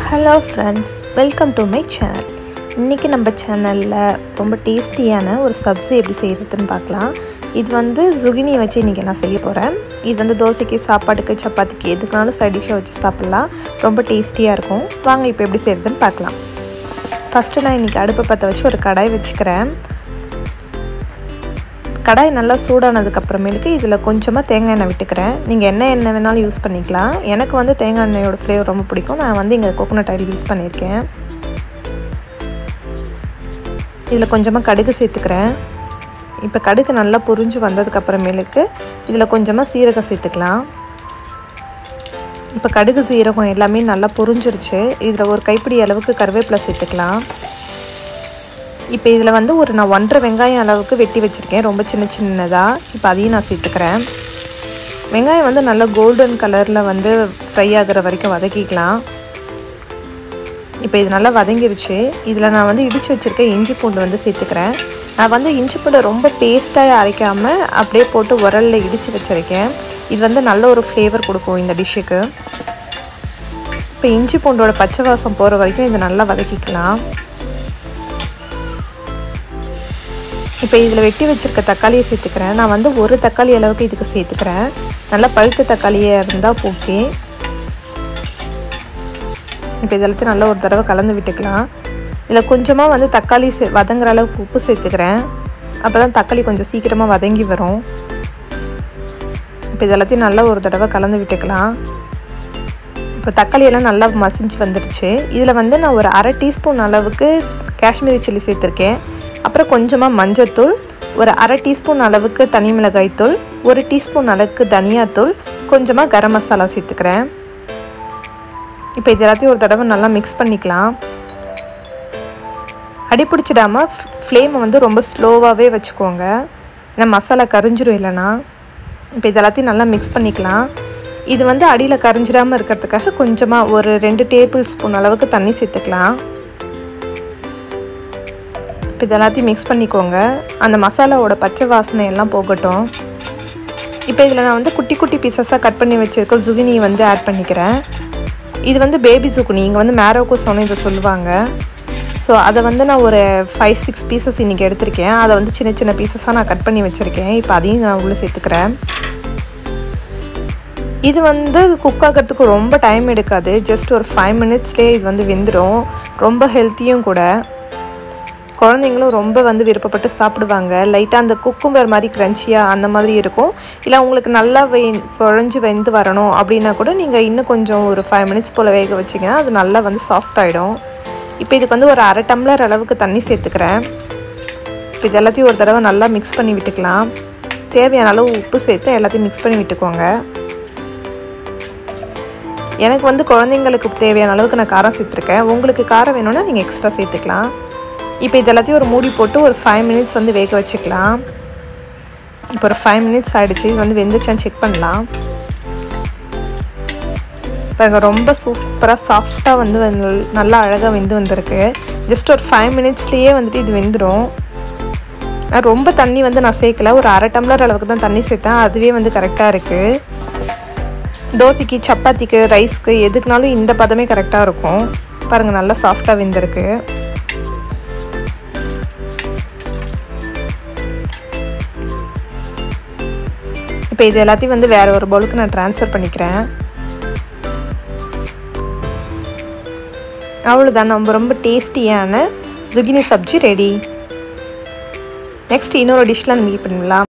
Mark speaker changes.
Speaker 1: hello friends welcome to my channel இன்றைக்கி நம்ம சேனலில் ரொம்ப டேஸ்டியான ஒரு சப்ஸி எப்படி செய்கிறதுன்னு பார்க்கலாம் இது வந்து zucchini வச்சு இன்றைக்கி நான் செய்ய போகிறேன் இது வந்து தோசைக்கு சாப்பாட்டுக்கு சப்பாத்திக்கு எதுக்குனாலும் சைட் டிஷ்ஷாக வச்சு சாப்பிட்லாம் ரொம்ப டேஸ்டியாக இருக்கும் வாங்க இப்போ எப்படி செய்கிறதுன்னு பார்க்கலாம் ஃபஸ்ட்டு நான் இன்றைக்கி அடுப்பை பற்ற வச்சு ஒரு கடாய் வச்சுக்கிறேன் கடாய் நல்லா சூடானதுக்கப்புறமேலுக்கு இதில் கொஞ்சமாக தேங்காய் எண்ணெய் விட்டுக்கிறேன் நீங்கள் என்ன எண்ணெய் வேணாலும் யூஸ் பண்ணிக்கலாம் எனக்கு வந்து தேங்காய் எண்ணெயோட ஃப்ளேவர் ரொம்ப பிடிக்கும் நான் வந்து இங்கே கோகோனட் ஆயில் யூஸ் பண்ணியிருக்கேன் இதில் கொஞ்சமாக கடுகு சேர்த்துக்கிறேன் இப்போ கடுகு நல்லா பொரிஞ்சு வந்ததுக்கப்புறமேலுக்கு இதில் கொஞ்சமாக சீரகம் சேர்த்துக்கலாம் இப்போ கடுகு சீரகம் எல்லாமே நல்லா பொரிஞ்சிருச்சு இதில் ஒரு கைப்பிடி அளவுக்கு கருவேப்பிலை சேர்த்துக்கலாம் இப்போ இதில் வந்து ஒரு நான் ஒன்றரை வெங்காயம் அளவுக்கு வெட்டி வச்சுருக்கேன் ரொம்ப சின்ன சின்னதாக இப்போ அதையும் நான் சேர்த்துக்கிறேன் வெங்காயம் வந்து நல்லா கோல்டன் கலரில் வந்து ஃப்ரை ஆகிற வரைக்கும் வதக்கிக்கலாம் இப்போ இது நல்லா வதங்கிருச்சு இதில் நான் வந்து இடித்து வச்சுருக்க இஞ்சி பூண்டு வந்து சேர்த்துக்கிறேன் நான் வந்து இஞ்சி பூண்டை ரொம்ப பேஸ்ட்டாக அரைக்காமல் அப்படியே போட்டு உரலில் இடித்து வச்சுருக்கேன் இது வந்து நல்ல ஒரு ஃப்ளேவர் கொடுக்கும் இந்த டிஷ்ஷுக்கு இப்போ இஞ்சி பூண்டோட பச்சை வாசம் போகிற வரைக்கும் இதை நல்லா வதக்கிக்கலாம் இப்போ இதில் வெட்டி வச்சுருக்க தக்காளியை சேர்த்துக்கிறேன் நான் வந்து ஒரு தக்காளி அளவுக்கு இதுக்கு சேர்த்துக்கிறேன் நல்லா பழுத்த தக்காளியாக இருந்தால் ஓகே இப்போ இதெல்லாத்தையும் நல்லா ஒரு தடவை கலந்து விட்டுக்கலாம் இதில் கொஞ்சமாக வந்து தக்காளி சே வதங்குற அளவுக்கு உப்பு சேர்த்துக்கிறேன் அப்போ தான் தக்காளி கொஞ்சம் சீக்கிரமாக வதங்கி வரும் இப்போ இதெல்லாத்தையும் நல்லா ஒரு தடவை கலந்து விட்டுக்கலாம் இப்போ தக்காளியெல்லாம் நல்லா மசிஞ்சு வந்துடுச்சு இதில் வந்து நான் ஒரு அரை டீஸ்பூன் அளவுக்கு காஷ்மீரி சில்லி சேர்த்துருக்கேன் அப்புறம் கொஞ்சமாக மஞ்சத்தூள் ஒரு அரை டீஸ்பூன் அளவுக்கு தனி மிளகாய் தூள் ஒரு டீஸ்பூன் அளவுக்கு தனியாத்தூள் கொஞ்சமாக கரம் மசாலா சேர்த்துக்கிறேன் இப்போ இது எல்லாத்தையும் ஒரு தடவை நல்லா மிக்ஸ் பண்ணிக்கலாம் அடிப்பிடிச்சிடாமல் ஃப்ளேமை வந்து ரொம்ப ஸ்லோவாகவே வச்சுக்கோங்க ஏன்னா மசாலா கரிஞ்சிரும் இல்லைனா இப்போ இது எல்லாத்தையும் நல்லா மிக்ஸ் பண்ணிக்கலாம் இது வந்து அடியில் கரிஞ்சிடாமல் இருக்கிறதுக்காக கொஞ்சமாக ஒரு ரெண்டு டேபிள் ஸ்பூன் அளவுக்கு தண்ணி சேர்த்துக்கலாம் இப்போ இது எல்லாத்தையும் மிக்ஸ் பண்ணிக்கோங்க அந்த மசாலாவோட பச்சை வாசனை எல்லாம் போகட்டும் இப்போ இதில் நான் வந்து குட்டி குட்டி பீசஸாக கட் பண்ணி வச்சுருக்க ஜுகினி வந்து ஆட் பண்ணிக்கிறேன் இது வந்து பேபி ஜுகுனி இங்கே வந்து மேரோக்கோ சொன்ன இதை சொல்லுவாங்க ஸோ அதை வந்து நான் ஒரு ஃபைவ் சிக்ஸ் பீசஸ் இன்றைக்கி எடுத்திருக்கேன் அதை வந்து சின்ன சின்ன பீசஸாக நான் கட் பண்ணி வச்சுருக்கேன் இப்போ அதையும் நான் உள்ளே சேர்த்துக்கிறேன் இது வந்து குக் ஆகிறதுக்கு ரொம்ப டைம் எடுக்காது ஜஸ்ட் ஒரு ஃபைவ் மினிட்ஸ்லேயே இது வந்து வெந்துடும் ரொம்ப ஹெல்த்தியும் கூட குழந்தைங்களும் ரொம்ப வந்து விருப்பப்பட்டு சாப்பிடுவாங்க லைட்டாக அந்த குக்கும்பர் மாதிரி க்ரன்ச்சியாக அந்த மாதிரி இருக்கும் இல்லை உங்களுக்கு நல்லா வெய் குழஞ்சி வெந்து வரணும் அப்படின்னா கூட நீங்கள் இன்னும் கொஞ்சம் ஒரு ஃபைவ் மினிட்ஸ் போல் வேக வச்சிங்கன்னா அது நல்லா வந்து சாஃப்ட் ஆகிடும் இப்போ இதுக்கு வந்து ஒரு அரை டம்ளர் அளவுக்கு தண்ணி சேர்த்துக்கிறேன் இப்போ இது எல்லாத்தையும் ஒரு தடவை நல்லா மிக்ஸ் பண்ணி விட்டுக்கலாம் தேவையான அளவு உப்பு சேர்த்து எல்லாத்தையும் மிக்ஸ் பண்ணி விட்டுக்கோங்க எனக்கு வந்து குழந்தைங்களுக்கு தேவையான அளவுக்கு நான் காரம் சேர்த்துருக்கேன் உங்களுக்கு காரம் வேணும்னா நீங்கள் எக்ஸ்ட்ரா சேர்த்துக்கலாம் இப்போ இது எல்லாத்தையும் ஒரு மூடி போட்டு ஒரு ஃபைவ் மினிட்ஸ் வந்து வேக வச்சுக்கலாம் இப்போ ஒரு ஃபைவ் மினிட்ஸ் ஆகிடுச்சு இது வந்து வெந்துச்சான்னு செக் பண்ணலாம் பாருங்க ரொம்ப சூப்பராக சாஃப்டாக வந்து நல்லா அழகாக வெந்து வந்திருக்கு ஜஸ்ட் ஒரு ஃபைவ் மினிட்ஸ்லேயே வந்துட்டு இது வெந்துடும் ரொம்ப தண்ணி வந்து நான் சேர்க்கல ஒரு அரை டம்ளர் அளவுக்கு தான் தண்ணி சேர்த்தேன் அதுவே வந்து கரெக்டாக இருக்குது தோசைக்கு சப்பாத்திக்கு ரைஸ்க்கு எதுக்குனாலும் இந்த பதமே கரெக்டாக இருக்கும் பாருங்கள் நல்லா சாஃப்டாக வெந்திருக்கு இப்போ இது எல்லாத்தையும் வந்து வேறு ஒரு பவுலுக்கு நான் ட்ரான்ஸ்ஃபர் பண்ணிக்கிறேன் அவ்வளோதான் நம்ம ரொம்ப டேஸ்டியான ஜுகினி சப்ஜி ரெடி நெக்ஸ்ட் இன்னொரு டிஷ்லாம் மீட் பண்ணலாம்